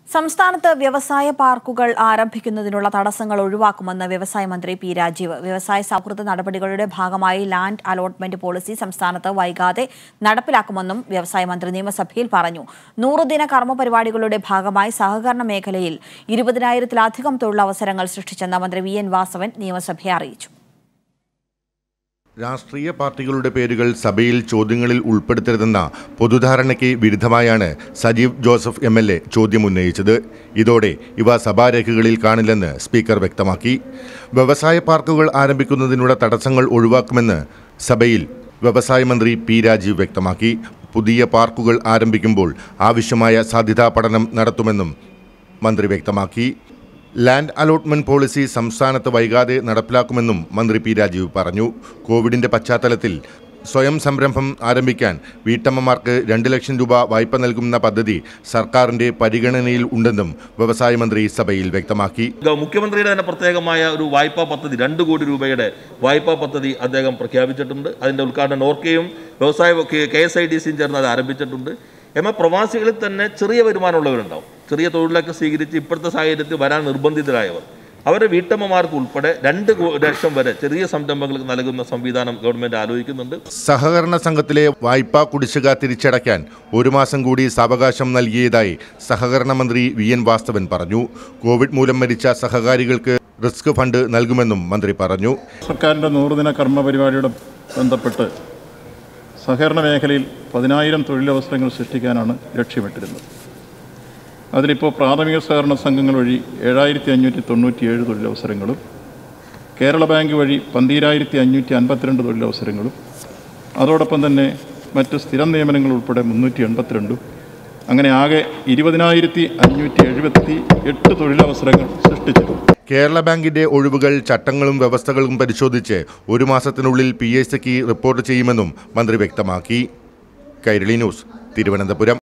സംസ്ഥാനത്ത് വ്യവസായ പാർക്കുകൾ ആരംഭിക്കുന്നതിനുള്ള തടസ്സങ്ങൾ ഒഴിവാക്കുമെന്ന് വ്യവസായ മന്ത്രി പി രാജീവ് വ്യവസായ സൗഹൃദ നടപടികളുടെ ഭാഗമായി ലാൻഡ് അലോട്ട്മെന്റ് പോളിസി സംസ്ഥാനത്ത് വൈകാതെ നടപ്പിലാക്കുമെന്നും വ്യവസായ മന്ത്രി നിയമസഭയിൽ പറഞ്ഞു നൂറുദിന കർമ്മ പരിപാടികളുടെ ഭാഗമായി സഹകരണ മേഖലയിൽ ഇരുപതിനായിരത്തിലധികം തൊഴിലവസരങ്ങൾ സൃഷ്ടിച്ചെന്ന് മന്ത്രി വി എൻ വാസവൻ നിയമസഭയെ അറിയിച്ചു രാഷ്ട്രീയ പാർട്ടികളുടെ പേരുകൾ സഭയിൽ ചോദ്യങ്ങളിൽ ഉൾപ്പെടുത്തരുതെന്ന പൊതുധാരണയ്ക്ക് വിരുദ്ധമായാണ് Sajeev Joseph M L A ചോദ്യം ഉന്നയിച്ചത് ഇതോടെ ഇവ സഭാരേഖകളിൽ കാണില്ലെന്ന് സ്പീക്കർ വ്യക്തമാക്കി വ്യവസായ പാർക്കുകൾ ആരംഭിക്കുന്നതിനുള്ള തടസ്സങ്ങൾ ഒഴിവാക്കുമെന്ന് സഭയിൽ വ്യവസായ മന്ത്രി പി രാജീവ് വ്യക്തമാക്കി പുതിയ പാർക്കുകൾ ആരംഭിക്കുമ്പോൾ ആവശ്യമായ സാധ്യതാ പഠനം നടത്തുമെന്നും മന്ത്രി വ്യക്തമാക്കി ലാൻഡ് അലോട്ട്മെന്റ് പോളിസി സംസ്ഥാനത്ത് വൈകാതെ നടപ്പിലാക്കുമെന്നും മന്ത്രി പി രാജീവ് പറഞ്ഞു കോവിഡിന്റെ പശ്ചാത്തലത്തിൽ സ്വയം സംരംഭം ആരംഭിക്കാൻ വീട്ടമ്മമാർക്ക് രണ്ട് ലക്ഷം രൂപ വായ്പ നൽകുന്ന പദ്ധതി സർക്കാരിന്റെ പരിഗണനയിൽ ഉണ്ടെന്നും വ്യവസായ മന്ത്രി സഭയിൽ വ്യക്തമാക്കി ഗ- മുഖ്യമന്ത്രിയുടെ തന്നെ പ്രത്യേകമായ ഒരു വായ്പാ പദ്ധതി രണ്ട് കോടി രൂപയുടെ വായ്പാ പദ്ധതി അദ്ദേഹം പ്രഖ്യാപിച്ചിട്ടുണ്ട് അതിൻ്റെ ഉദ്ഘാടനം നോർക്കയും വ്യവസായ കെ എസ് ഐ ഡി സിയും ചേർന്ന് അത് ആരംഭിച്ചിട്ടുണ്ട് എന്നാൽ പ്രവാസികളിൽ തന്നെ ചെറിയ വരുമാനമുള്ളവരുണ്ടാവും ചെറിയ തൊഴിലൊക്കെ സ്വീകരിച്ച് ഇപ്പോഴത്തെ സാഹചര്യത്തിൽ വരാൻ നിർബന്ധിതരായവർ അവരുടെ വീട്ടമ്മമാർക്ക് ഉൾപ്പെടെ രണ്ട് കോ- ലക്ഷം വരെ ചെറിയ സംരംഭങ്ങൾക്ക് നൽകുന്ന സംവിധാനം ഗവൺമെൻറ് ആലോചിക്കുന്നുണ്ട് സഹകരണ സംഘത്തിലെ വായ്പാ കുടിശ്ശിക തിരിച്ചടയ്ക്കാൻ ഒരു മാസം കൂടി സാവകാശം നൽകിയതായി സഹകരണ മന്ത്രി വി എൻ വാസ്തവൻ പറഞ്ഞു കോവിഡ് മൂലം മരിച്ച സഹകാരികൾക്ക് റിസ്ക് ഫണ്ട് നൽകുമെന്നും മന്ത്രി പറഞ്ഞു സർക്കാരിൻ്റെ നൂറുദിന കർമ്മ പരിപാടിയോട് ബന്ധപ്പെട്ട് സഹകരണ മേഖലയിൽ പതിനായിരം തൊഴിലവസരങ്ങൾ സൃഷ്ടിക്കാനാണ് ലക്ഷ്യമിട്ടിരുന്നത് അതിലിപ്പോൾ പ്രാഥമിക സഹകരണ സംഘങ്ങൾ വഴി ഏഴായിരത്തി അഞ്ഞൂറ്റി തൊണ്ണൂറ്റിയേഴ് തൊഴിലവസരങ്ങളും കേരള ബാങ്ക് വഴി പന്തീരായിരത്തി അഞ്ഞൂറ്റി അൻപത്തിരണ്ട് തൊഴിലവസരങ്ങളും അതോടൊപ്പം തന്നെ മറ്റ് സ്ഥിരം നിയമനങ്ങൾ ഉൾപ്പെടെ മുന്നൂറ്റി എൺപത്തിരണ്ടും അങ്ങനെ ആകെ ഇരുപതിനായിരത്തി അഞ്ഞൂറ്റി എഴുപത്തി എട്ട് തൊഴിലവസരങ്ങൾ സൃഷ്ടിച്ചിട്ടുണ്ട് കേരള ബാങ്കിന്റെ ഒഴിവുകൾ ചട്ടങ്ങളും വ്യവസ്ഥകളും പരിശോധിച്ച് ഒരു മാസത്തിനുള്ളിൽ പി എസ് സിക്ക് റിപ്പോർട്ട് ചെയ്യുമെന്നും മന്ത്രി വ്യക്തമാക്കി കൈരളി ന്യൂസ് തിരുവനന്തപുരം